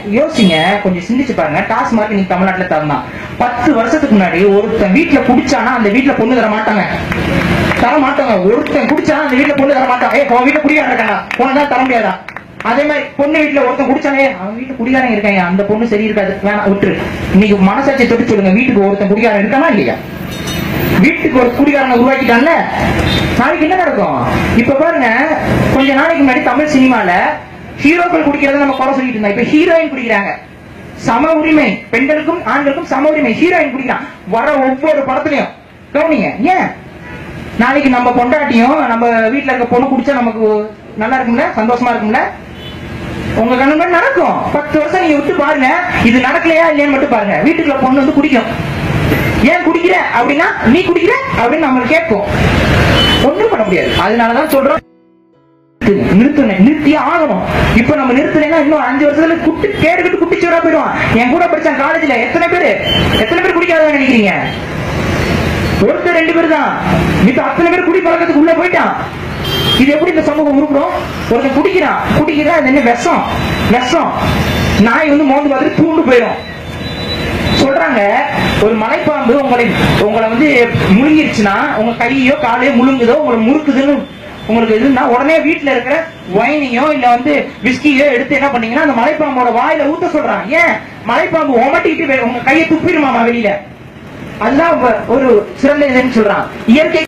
யோசிங்க கொஞ்சம் சிந்திச்சு பாருங்க டாஸ்மார்க் நீங்க தமிழ்நாட்டுல தரலாம் பத்து வருஷத்துக்கு முன்னாடி ஒருத்தன் வீட்டுல குடிச்சானா அந்த வீட்டுல பொண்ணு தர மாட்டாங்க தர மாட்டாங்க ஒருத்தன் குடிச்சானா அந்த வீட்டுல பொண்ணு தர மாட்டாங்க ஏ உன் வீட்டுல குடிக்காரன் இருக்கானா உனக்கு தர முடியாதா அதே மாதிரி பொண்ணு வீட்டுல ஒருத்தன் குடிச்சானே அவன் வீட்டுல குடிகாரன் இருக்காங்க அந்த பொண்ணு சரி இருக்காது வேணாம் விட்டுரு இன்னைக்கு மனசாட்சி தொட்டு சொல்லுங்க வீட்டுக்கு ஒருத்தன் குடிகாரன் இருக்கானா இல்லையா வீட்டுக்கு ஒரு குடிகாரனை உருவாக்கிட்டான்ல நாளைக்கு என்ன நடக்கும் இப்ப பாருங்க கொஞ்ச நாளைக்கு முன்னாடி தமிழ் சினிமால ஹீரோக்கள் குடிக்கிறத நம்ம குறை சொல்லிட்டு இருந்தோம் இப்ப ஹீரோயின் குடிக்கிறாங்க சம உரிமை பெண்களுக்கும் ஆண்களுக்கும் சம உரிமை ஹீரோயின் குடிக்கிறான் வர ஒவ்வொரு படத்துலயும் கவனிங்க ஏன் நாளைக்கு நம்ம பொண்டாட்டியும் நம்ம வீட்டுல இருக்க பொண்ணு குடிச்சா நமக்கு நல்லா இருக்கும்ல சந்தோஷமா இருக்கும்ல உங்க கண்ணு முன்னாடி நடக்கும் பத்து வருஷம் நீங்க விட்டு பாருங்க இது நடக்கலையா இல்லையான்னு மட்டும் பாருங்க வீட்டுக்குள்ள பொண்ணு வந்து குடிக்கும் ஏன் குடிக்கிற அப்படின்னா நீ குடிக்கிற அப்படின்னு நம்ம கேட்கும் ஒண்ணும் பண்ண முடியாது அதனாலதான் சொல்றோம் நிறுத்தணும் நிறுத்தியே ஆகணும் இப்ப நம்ம நிறுத்தலைன்னா இன்னும் அஞ்சு வருஷத்துல குட்டி கேடுகிட்டு குட்டிச்சோரா போயிடுவான் என் கூட படிச்சான் காலேஜ்ல எத்தனை பேரு எத்தனை பேர் குடிக்காதவங்க நினைக்கிறீங்க ஒருத்தர் ரெண்டு பேர் தான் மித்த அத்தனை பேர் குடி பழக்கத்துக்கு உள்ள போயிட்டான் இது எப்படி இந்த சமூகம் உருப்புறோம் ஒருத்தன் குடிக்கிறான் குடிக்கிறா அது என்ன விஷம் விஷம் நாய் வந்து மோந்து பார்த்துட்டு தூண்டு போயிடும் சொல்றாங்க ஒரு மலைப்பாம்பு உங்களை உங்களை வந்து முழுங்கிருச்சுன்னா உங்க கையோ காலையோ முழுங்குதோ உங்களை முறுக்குதுன்னு உங்களுக்கு இதுன்னா உடனே வீட்டுல இருக்கிற ஒயினையோ இல்ல வந்து விஸ்கியோ எடுத்து என்ன பண்ணீங்கன்னா அந்த மலைப்பாம்போட வாயில ஊத்த சொல்றாங்க ஏன் மலைப்பாம்பு உமட்டிக்கிட்டு வே- உங்க கையை துப்பிடுமாமா வெளியில அதுதான் ஒ- ஒரு சிறந்த இதுன்னு சொல்றான் இயற்கை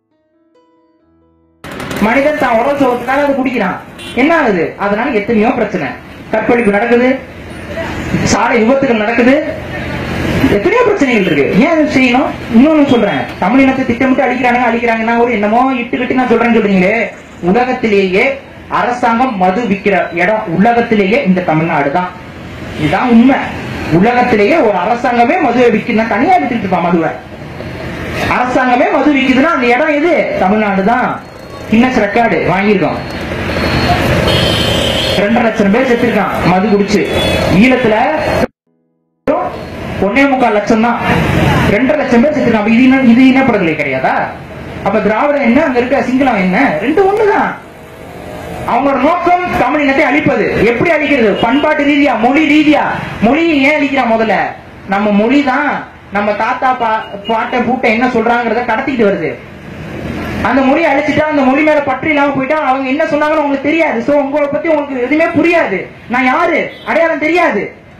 மனிதன் தான் உடல் சோகத்துக்காக அது குடிக்கிறான் என்ன ஆகுது அதனால எத்தனையோ பிரச்சனை கற்பழிப்பு நடக்குது சாலை விபத்துகள் நடக்குது எத்தனையோ பிரச்சனைகள் இருக்கு ஏன் அது செய்யணும் இன்னொன்னு சொல்றேன் தமிழ் இனத்தை திட்டமிட்டு அழிக்கிறாங்க அழிக்கிறாங்கன்னா ஒரு என்னமோ இட்டு கட்டி நான் சொல்றேன்னு சொல்றீங்களே உலகத்திலேயே அரசாங்கம் மது விக்கிற இடம் உலகத்திலேயே இந்த தமிழ்நாடு தான் இதுதான் உண்மை உலகத்திலேயே ஒரு அரசாங்கமே மதுவை விற்கணும் தனியா வித்துட்டு இருப்பான் மதுவை அரசாங்கமே மது விக்குதுன்னா அந்த இடம் எது தமிழ்நாடு தான் கின்னஸ் ரெக்கார்டு வாங்கியிருக்கோம் ரெண்டரை லட்சம் பேர் செத்துருக்கான் மது குடிச்சு ஈழத்துல ஒன்னே முக்கால் லட்சம் தான் ரெண்டரை லட்சம் பேர் செத்துருக்கான் அப்ப இது இன- இது இனப்படுகொலை கிடையாதா அப்ப திராவிடம் என்ன அங்க இருக்க சிங்களம் என்ன ரெண்டு ஒண்ணுதான் அவங்களோட நோக்கம் தமிழ் இனத்தை அழிப்பது எப்படி அழிக்கிறது பண்பாட்டு ரீதியா மொழி ரீதியா மொழியை ஏன் அழிக்கிறான் முதல்ல நம்ம மொழி தான் நம்ம தாத்தா பா பாட்டை பூட்டை என்ன சொல்றாங்கிறத கடத்திட்டு வருது அந்த மொழியை அழிச்சிட்டா அந்த மொழி மேல பற்று இல்லாம போயிட்டா அவங்க என்ன சொன்னாங்கன்னு உங்களுக்கு தெரியாது சோ உங்களை பத்தி உங்களுக்கு எதுவுமே புரியாது நான் யாரு அடையாளம் தெரியாது